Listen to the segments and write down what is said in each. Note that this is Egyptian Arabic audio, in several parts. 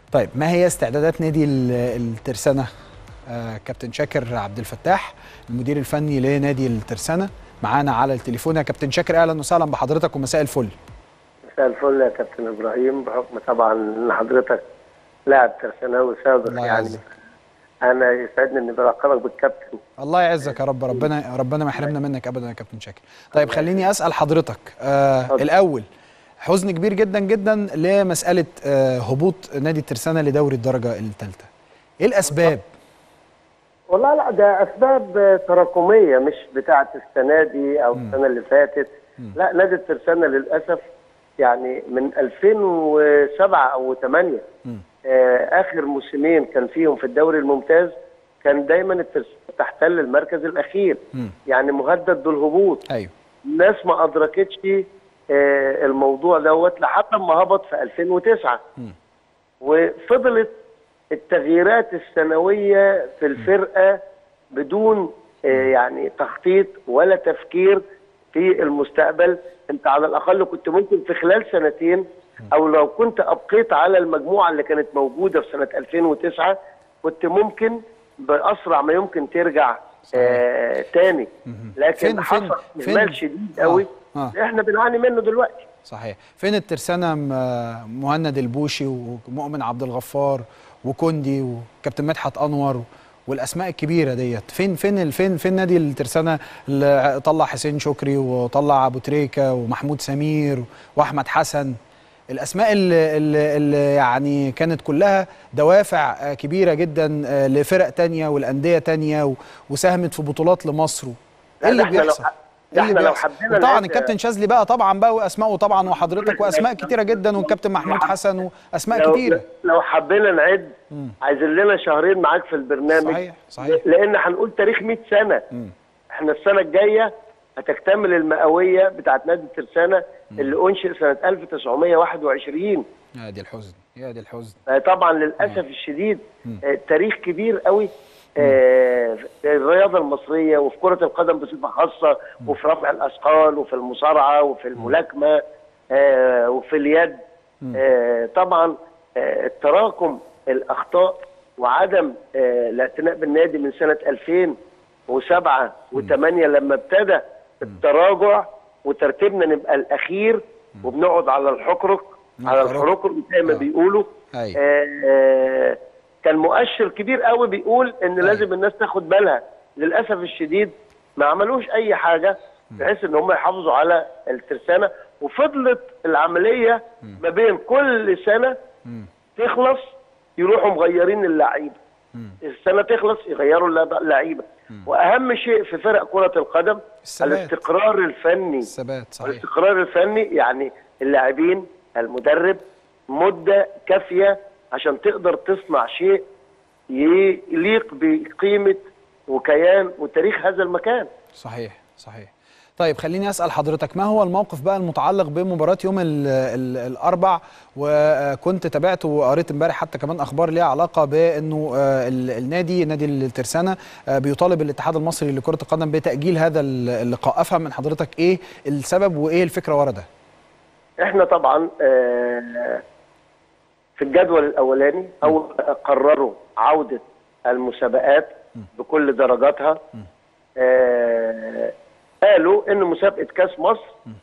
طيب ما هي استعدادات نادي ال- الترسانة آه كابتن شاكر عبد الفتاح المدير الفني لنادي الترسانة معانا على التليفون يا كابتن شاكر اهلا وسهلا بحضرتك ومساء الفل مساء الفل يا كابتن ابراهيم بحكم طبعا ان حضرتك لاعب ترساناوي سابق الله يعني يعزك. انا يسعدني اني بلقبك بالكابتن الله يعزك يا رب ربنا ربنا ما يحرمنا منك ابدا يا كابتن شاكر طيب خليني اسال حضرتك آه اتفضل. الاول حزن كبير جدا جدا لمساله آه هبوط نادي الترسانة لدوري الدرجه الثالثه ايه الاسباب والله لا ده اسباب تراكميه مش بتاعه السنه دي او السنه اللي فاتت لا نادي الترسانة للاسف يعني من 2007 او 8 آه اخر موسمين كان فيهم في الدوري الممتاز كان دايما الترسانة تحتل المركز الاخير مم. يعني مهدد بالهبوط ايوه الناس ما ادركتش آه، الموضوع دوت لحد ما هبط في 2009 مم. وفضلت التغييرات السنويه في الفرقه بدون آه، يعني تخطيط ولا تفكير في المستقبل انت على الاقل كنت ممكن في خلال سنتين او لو كنت ابقيت على المجموعه اللي كانت موجوده في سنه 2009 كنت ممكن باسرع ما يمكن ترجع آه تاني لكن فين- فين- حصل فين- اهمال شديد آه، قوي آه. احنا بنعاني منه دلوقتي صحيح فين الترسانة م- مهند البوشي ومؤمن عبد الغفار وكوندي وكابتن مدحت انور والاسماء الكبيره ديت فين فين ال- فين فين نادي الترسانة اللي طلع حسين شكري وطلع ابو تريكه ومحمود سمير واحمد حسن الاسماء اللي, اللي, اللي يعني كانت كلها دوافع آه، كبيره جدا آه، لفرق تانية والانديه تانية و- وساهمت في بطولات لمصر ايه لا، اللي ده إحنا لو بيحصل ح- إيه ده اللي إحنا لو بيحصل؟ حبينا وطبعا نعد- الكابتن شاذلي بقى طبعا بقى واسمائه طبعا وحضرتك واسماء كتيره جدا والكابتن محمود حسن واسماء لو كتيره لو حبينا نعد عايزين لنا شهرين معاك في البرنامج صحيح صحيح لان هنقول تاريخ 100 سنه مم. احنا السنه الجايه هتكتمل المئويه بتاعت نادي الترسانه اللي انشئ سنه 1921 يا دي الحزن يا دي الحزن طبعا للاسف الشديد آه، تاريخ كبير قوي آه، في الرياضه المصريه وفي كره القدم بصفه خاصه وفي رفع الاثقال وفي المصارعه وفي الملاكمه آه، وفي اليد آه، طبعا آه، التراكم الاخطاء وعدم آه، الاعتناء بالنادي من سنه 2007 و8 لما ابتدى التراجع وترتيبنا نبقى الاخير وبنقعد على الحكرك على الحركرك. الحركرك زي ما آه. بيقولوا أيوة. آه، آه، كان مؤشر كبير قوي بيقول ان لازم الناس تاخد بالها للاسف الشديد ما عملوش اي حاجه بحيث ان هم يحافظوا على الترسانه وفضلت العمليه ما بين كل سنه تخلص يروحوا مغيرين اللعيبه السنه تخلص يغيروا اللعب- اللعيبه واهم شيء في فرق كره القدم الثبات. الاستقرار الفني الثبات صحيح الاستقرار الفني يعني اللاعبين المدرب مده كافيه عشان تقدر تصنع شيء يليق بقيمه وكيان وتاريخ هذا المكان صحيح صحيح طيب خليني اسال حضرتك ما هو الموقف بقى المتعلق بمباراه يوم ال ال الاربع وكنت تابعت وقريت امبارح حتى كمان اخبار ليها علاقه بانه آه، ال- النادي نادي الترسانه آه، بيطالب الاتحاد المصري لكره القدم بتاجيل هذا اللقاء افهم من حضرتك ايه السبب وايه الفكره ورا ده احنا طبعا آه، في الجدول الاولاني اول ما قرروا عوده المسابقات بكل درجاتها آه، قالوا ان مسابقه كاس مصر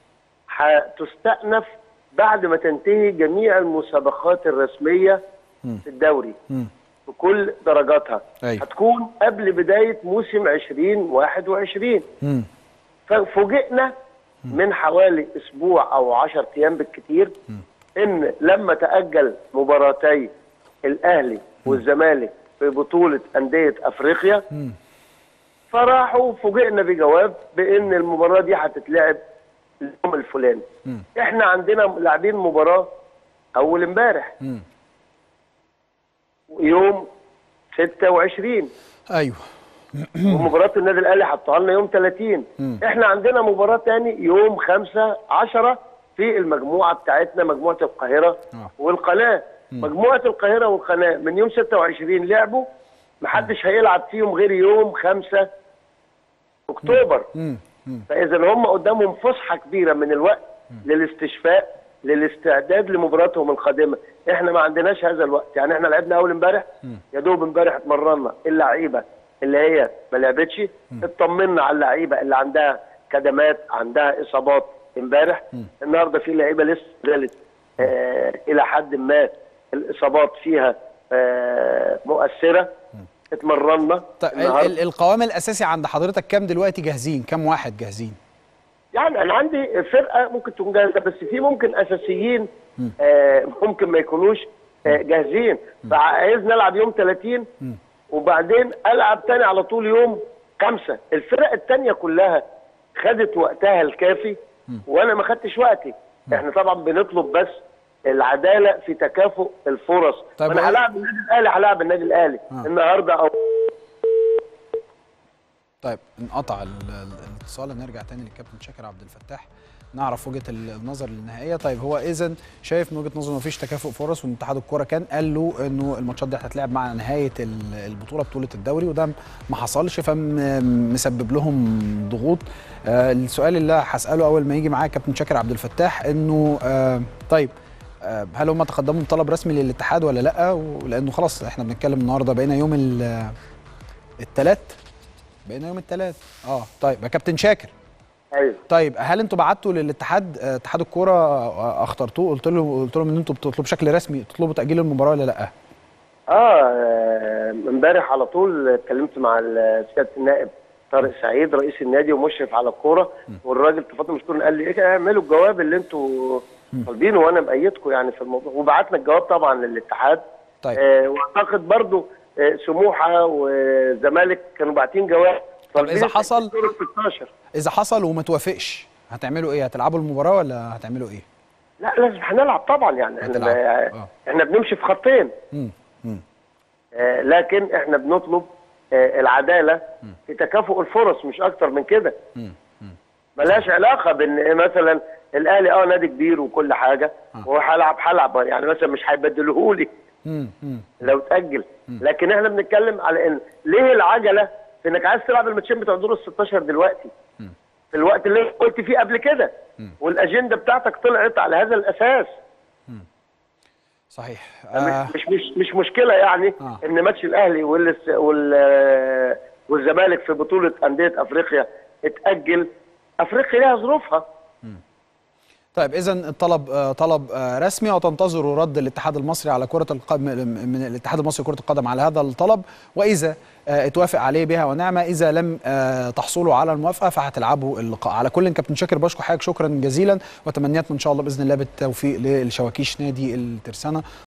هتستأنف بعد ما تنتهي جميع المسابقات الرسميه في الدوري مم. بكل درجاتها أيوة. هتكون قبل بدايه موسم 2021 مم. ففوجئنا من حوالي اسبوع او 10 ايام بالكثير ان لما تاجل مباراتي الاهلي والزمالك في بطوله انديه افريقيا مم. فراحوا فوجئنا بجواب بان المباراه دي هتتلعب اليوم الفلاني مم. احنا عندنا لاعبين مباراه اول امبارح مم. يوم 26 ايوه ومباراة النادي الاهلي حطها لنا يوم 30 مم. احنا عندنا مباراة تاني يوم 5 10 في المجموعة بتاعتنا مجموعة القاهرة آه. والقناة مجموعة القاهرة والقناة من يوم 26 لعبوا محدش هيلعب فيهم غير يوم 5 اكتوبر مم. مم. فاذا هم قدامهم فسحة كبيرة من الوقت للاستشفاء للاستعداد لمباراتهم القادمه احنا ما عندناش هذا الوقت يعني احنا لعبنا اول امبارح يا دوب امبارح اتمرنا اللعيبه اللي هي ما لعبتش اطمنا على اللعيبه اللي عندها كدمات عندها اصابات امبارح النهارده في لعيبه لسه زالت آه الى حد ما الاصابات فيها آه مؤثره اتمرنا طيب ال- النهاردة. ال- القوام الاساسي عند حضرتك كام دلوقتي جاهزين كام واحد جاهزين يعني انا عندي فرقه ممكن تكون جاهزه بس في ممكن اساسيين آه ممكن ما يكونوش آه جاهزين فعايز نلعب يوم 30 وبعدين العب تاني على طول يوم خمسة الفرق التانية كلها خدت وقتها الكافي وانا ما خدتش وقتي احنا طبعا بنطلب بس العداله في تكافؤ الفرص طيب طيب وإيه- انا هلاعب النادي الاهلي هلاعب النادي الاهلي آه. النهارده او طيب انقطع ال- ال- الاتصال نرجع تاني للكابتن شاكر عبد الفتاح نعرف وجهه ال- النظر النهائيه طيب هو اذا شايف من وجهه نظره مفيش تكافؤ فرص وان اتحاد الكوره كان قال له انه الماتشات دي هتتلعب مع نهايه ال- البطوله بطوله الدوري وده ما حصلش فمسبب لهم ضغوط آه السؤال اللي هساله اول ما يجي معايا كابتن شاكر عبد الفتاح انه آه طيب آه، هل هم تقدموا بطلب رسمي للاتحاد ولا لا ولانه خلاص احنا بنتكلم النهارده بقينا يوم الثلاث بقينا يوم الثلاث اه طيب يا كابتن شاكر ايوه طيب هل انتوا بعتوا للاتحاد آه، اتحاد الكوره آه، اخترتوه قلت له قلت لهم ان انتوا بتطلبوا بشكل رسمي تطلبوا تاجيل المباراه ولا لا اه امبارح على طول اتكلمت مع ال- سياده النائب طارق سعيد رئيس النادي ومشرف على الكوره والراجل تفضل مشكور قال لي ايه اعملوا الجواب اللي انتوا طالبينه وانا بايدكم يعني في الموضوع وبعتنا الجواب طبعا للاتحاد طيب آه واعتقد برضو آه سموحه والزمالك كانوا باعتين جواب طب إذا طالبين حصل- دور ال 16 اذا حصل وما توافقش هتعملوا ايه هتلعبوا المباراه ولا هتعملوا ايه لا لازم هنلعب طبعا يعني احنا هتلعب. ما- آه. احنا بنمشي في خطين امم امم آه، لكن احنا بنطلب آه، العداله في تكافؤ الفرص مش اكتر من كده ملهاش علاقه بان مثلا الاهلي اه نادي كبير وكل حاجه وهلعب هلعب يعني مثلا مش هيبدلوهولي امم امم لو تاجل لكن احنا بنتكلم على ان ليه العجله في انك عايز تلعب الماتشين بتوع دور ال 16 دلوقتي في الوقت اللي قلت فيه قبل كده والاجنده بتاعتك طلعت على هذا الاساس صحيح آه مش مش مش مشكله يعني آه. ان ماتش الاهلي وال وال والزمالك في بطوله انديه افريقيا اتاجل افريقيا لها ظروفها طيب اذا الطلب آه، طلب آه، رسمي وتنتظروا رد الاتحاد المصري على كره القدم من الاتحاد المصري لكره القدم على هذا الطلب واذا آه، اتوافق عليه بها ونعمه اذا لم آه، تحصلوا على الموافقه فهتلعبوا اللقاء على كل كابتن شاكر بشكر حضرتك شكرا جزيلا وتمنياتنا ان شاء الله باذن الله بالتوفيق للشواكيش نادي الترسانه